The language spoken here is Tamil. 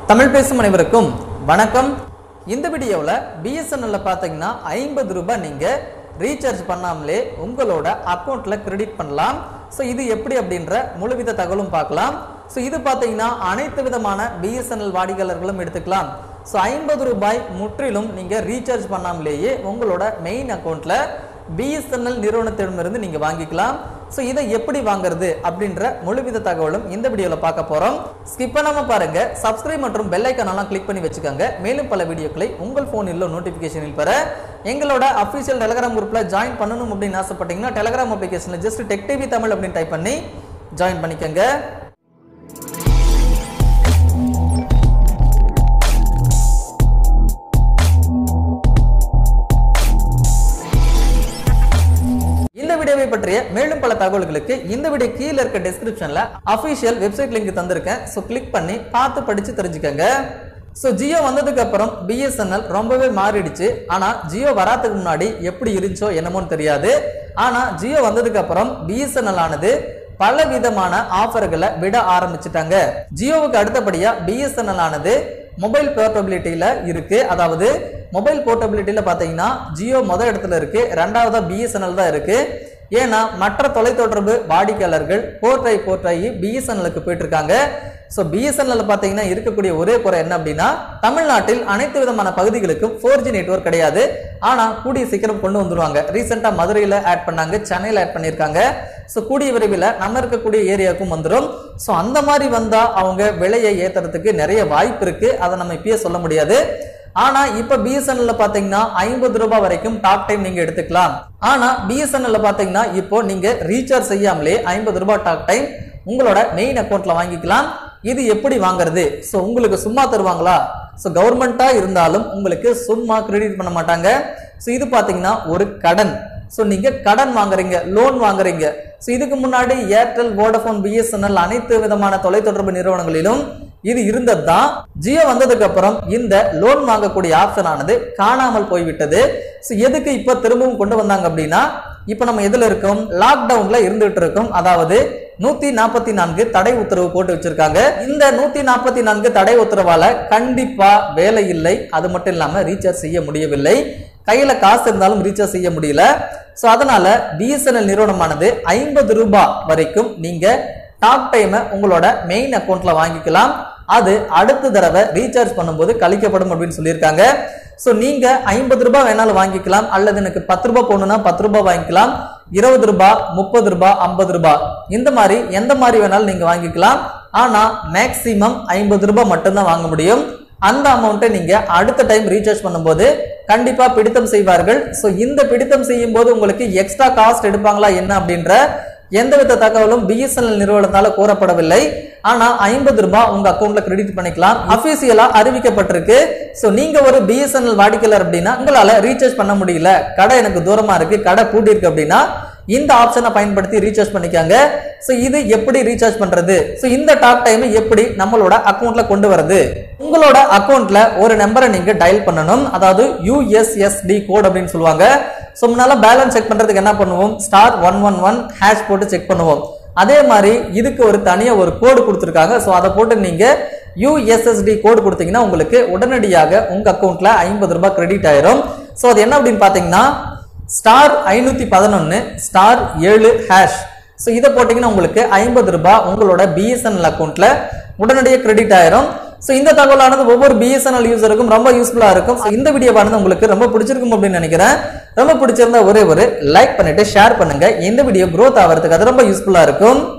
தமிழ் பேசும் அனைவருக்கும் வணக்கம் இந்த வீடியோவில் பிஎஸ்என்எல்ல பார்த்தீங்கன்னா ஐம்பது ரூபாய் நீங்கள் ரீசார்ஜ் பண்ணாமலே உங்களோட அக்கௌண்ட்டில் கிரெடிட் பண்ணலாம் ஸோ இது எப்படி அப்படின்ற முழுவித தகவலும் பார்க்கலாம் ஸோ இது பார்த்தீங்கன்னா அனைத்து விதமான பிஎஸ்என்எல் வாடிக்கையாளர்களும் எடுத்துக்கலாம் ஸோ ஐம்பது ரூபாய் முற்றிலும் நீங்கள் ரீசார்ஜ் பண்ணாமலேயே உங்களோட மெயின் அக்கௌண்ட்டில் பிஎஸ்என்எல் நிறுவனத்திடமிருந்து நீங்கள் வாங்கிக்கலாம் ஸோ இதை எப்படி வாங்குறது அப்படின்ற முழுவித தகவலும் இந்த வீடியோவில் பார்க்க போகிறோம் ஸ்கிப் பண்ணாமல் பாருங்க சப்ஸ்கிரைப் மற்றும் பெல் ஐக்கானெல்லாம் கிளிக் பண்ணி வச்சுக்கோங்க மேலும் பல வீடியோக்களை உங்கள் ஃபோனில் நோட்டிஃபிகேஷனில் பெற எங்களோட அஃபிஷியல் டெலகிராம் குரூப்பில் ஜாயின் பண்ணணும் அப்படின்னு ஆசைப்பட்டீங்கன்னா டெலகிராம் அப்ளிகேஷனில் ஜஸ்ட் டெக் டிவி தமிழ் அப்படின்னு டைப் பண்ணி ஜாயின் பண்ணிக்கோங்க இந்த வீடியோவை பற்றிய மேலும் பல தகவல்களுக்கு இந்த வீடியோ கீழே இருக்க டிஸ்கிரிப்ஷன்ல அஃபிஷியல் வெப்சைட் லிங்க் தந்திருக்கேன் ஸோ கிளிக் பண்ணி பார்த்து படிச்சு தெரிஞ்சுக்கங்க ஸோ ஜியோ வந்ததுக்கு அப்புறம் பிஎஸ்என்எல் ரொம்பவே மாறிடுச்சு ஆனா ஜியோ வராதுக்கு முன்னாடி எப்படி இருந்துச்சோ என்னமோன்னு தெரியாது ஆனா ஜியோ வந்ததுக்கு அப்புறம் பிஎஸ்என்எல் ஆனது பல விதமான ஆஃபர்களை விட ஆரம்பிச்சிட்டாங்க ஜியோவுக்கு அடுத்தபடியா பிஎஸ்என்எல் ஆனது மொபைல் போர்ட்டபிலிட்டியில இருக்கு அதாவது மொபைல் போர்ட்டபிலிட்டியில பாத்தீங்கன்னா ஜியோ முத இடத்துல இருக்கு ரெண்டாவதா பிஎஸ்என்எல் தான் இருக்கு ஏன்னா மற்ற தொலைத்தொடர்பு வாடிக்கையாளர்கள் போர்ட்டாய் போர்ட்டாயி பிஎஸ்என்எலுக்கு போயிட்டு இருக்காங்க ஸோ பிஎஸ்என்எல் பார்த்தீங்கன்னா இருக்கக்கூடிய ஒரே குறை என்ன அப்படின்னா தமிழ்நாட்டில் அனைத்து விதமான பகுதிகளுக்கும் ஃபோர் ஜி நெட்ஒர்க் கிடையாது ஆனால் கூடிய சீக்கிரம் கொண்டு வந்துருவாங்க ரீசெண்டாக மதுரையில் ஆட் பண்ணாங்க சென்னையில் ஆட் பண்ணியிருக்காங்க ஸோ கூடிய விரைவில் நம்ம இருக்கக்கூடிய ஏரியாவுக்கும் வந்துடும் ஸோ அந்த மாதிரி வந்தால் அவங்க விலையை ஏற்றுறதுக்கு நிறைய வாய்ப்பு இருக்கு அதை நம்ம இப்பயே சொல்ல முடியாது ஆனா இப்ப பிஎஸ்என்எல்ல பாத்தீங்கன்னா ஐம்பது ரூபாய் வரைக்கும் டாக் டைம் நீங்க எடுத்துக்கலாம் ஆனா பிஎஸ்என்எல்ல பாத்தீங்கன்னா இப்போ நீங்க ரீசார்ஜ் செய்யாமலே ஐம்பது ரூபாய் டாக் டைம் உங்களோட மெயின் அக்கௌண்ட்ல வாங்கிக்கலாம் இது எப்படி வாங்குறது ஸோ உங்களுக்கு சும்மா தருவாங்களா ஸோ கவர்மெண்டா இருந்தாலும் உங்களுக்கு சும்மா கிரெடிட் பண்ண மாட்டாங்க ஸோ இது பாத்தீங்கன்னா ஒரு கடன் ஸோ நீங்க கடன் வாங்குறீங்க லோன் வாங்குறீங்க ஸோ இதுக்கு முன்னாடி ஏர்டெல் வோடஃபோன் பிஎஸ்என்எல் அனைத்து விதமான தொலைத்தொடர்பு நிறுவனங்களிலும் இது இருந்தது தான் ஜியோ வந்ததுக்கு அப்புறம் இந்த லோன் வாங்கக்கூடிய ஆப்ஷன் ஆனது காணாமல் போய்விட்டது ஸோ எதுக்கு இப்போ திரும்பவும் கொண்டு வந்தாங்க அப்படின்னா இப்போ நம்ம எதுல இருக்கோம் லாக்டவுன்ல இருந்துட்டு இருக்கோம் அதாவது நூத்தி நாற்பத்தி நான்கு தடை உத்தரவு போட்டு வச்சிருக்காங்க இந்த நூத்தி நாற்பத்தி நான்கு தடை உத்தரவால கண்டிப்பா வேலை இல்லை அது மட்டும் இல்லாம ரீசார்ஜ் செய்ய முடியவில்லை கையில காசு இருந்தாலும் ரீசார்ஜ் செய்ய முடியல ஸோ அதனால பிஎஸ்என்எல் நிறுவனமானது ஐம்பது ரூபாய் வரைக்கும் நீங்க டாக் டைமை உங்களோட மெயின் அக்கௌண்ட்ல வாங்கிக்கலாம் அது அடுத்த தடவை ரீசார்ஜ் பண்ணும்போது கழிக்கப்படும் அப்படின்னு சொல்லியிருக்காங்க ஸோ நீங்க ஐம்பது ரூபாய் வேணாலும் வாங்கிக்கலாம் அல்லது எனக்கு பத்து ரூபாய் போகணும்னா பத்து ரூபாய் வாங்கிக்கலாம் இருபது ரூபாய் முப்பது ரூபாய் ஐம்பது ரூபாய் இந்த மாதிரி எந்த மாதிரி வேணாலும் நீங்க வாங்கிக்கலாம் ஆனா மேக்சிமம் ஐம்பது ரூபாய் மட்டும்தான் வாங்க முடியும் அந்த அமௌண்ட்டை நீங்க அடுத்த டைம் ரீசார்ஜ் பண்ணும்போது கண்டிப்பா பிடித்தம் செய்வார்கள் ஸோ இந்த பிடித்தம் செய்யும் போது உங்களுக்கு எக்ஸ்ட்ரா காஸ்ட் எடுப்பாங்களா என்ன அப்படின்ற எந்தவித தகவலும் பிஎஸ்என்எல் நிறுவனத்தால கூறப்படவில்லை ஆனா ஐம்பது ரூபாய் உங்க அக்கௌண்ட்ல கிரெடிட் பண்ணிக்கலாம் அபிஷியலா அறிவிக்கப்பட்டிருக்கு சோ நீங்க ஒரு பிஎஸ்என்எல் வாடிக்கையாளர் அப்படின்னா உங்களால ரீசார்ஜ் பண்ண முடியல கடை எனக்கு தூரமா இருக்கு கடை பூட்டி இருக்கு அப்படின்னா இந்த ஆப்ஷனை பயன்படுத்தி ரீசார்ஜ் பண்ணிக்காங்க ஸோ இது எப்படி ரீசார்ஜ் பண்றது ஸோ இந்த டாக் டைம் எப்படி நம்மளோட அக்கௌண்ட்ல கொண்டு வரது உங்களோட அக்கௌண்ட்ல ஒரு நம்பரை நீங்க டயல் பண்ணணும் அதாவது யூஎஸ்எஸ்டி கோட் அப்படின்னு சொல்லுவாங்க ஸோ முன்னால பேலன்ஸ் செக் பண்றதுக்கு என்ன பண்ணுவோம் star one one one hash போட்டு செக் பண்ணுவோம் அதே மாதிரி இதுக்கு ஒரு தனியா ஒரு கோடு கொடுத்துருக்காங்க ஸோ அதை போட்டு நீங்க யூஎஸ்எஸ்டி கோடு கொடுத்தீங்கன்னா உங்களுக்கு உடனடியாக உங்க அக்கௌண்ட்ல ஐம்பது ரூபாய் கிரெடிட் ஆயிரும் ஸோ அது என்ன அப்படின்னு பாத்தீங்கன்னா ஸ்டார் ஐநூத்தி பதினொன்னு ஸ்டார் ஏழு ஹேஷ் ஸோ இதை போட்டிங்கன்னா உங்களுக்கு ஐம்பது ரூபாய் உங்களோட பிஎஸ்என்எல் அக்கௌண்ட்ல உடனடியாக கிரெடிட் ஆயிரும் ஸோ இந்த தகவலானது ஒவ்வொரு பிஎஸ்என்எல் யூசருக்கும் ரொம்ப யூஸ்ஃபுல்லாக இருக்கும் So, இந்த வீடியோவானது உங்களுக்கு ரொம்ப பிடிச்சிருக்கும் அப்படின்னு நினைக்கிறேன் ரொம்ப பிடிச்சிருந்தா ஒரே ஒரு லைக் பண்ணிட்டு ஷேர் பண்ணுங்க இந்த வீடியோ growth ஆகிறதுக்கு அது ரொம்ப யூஸ்ஃபுல்லாக இருக்கும்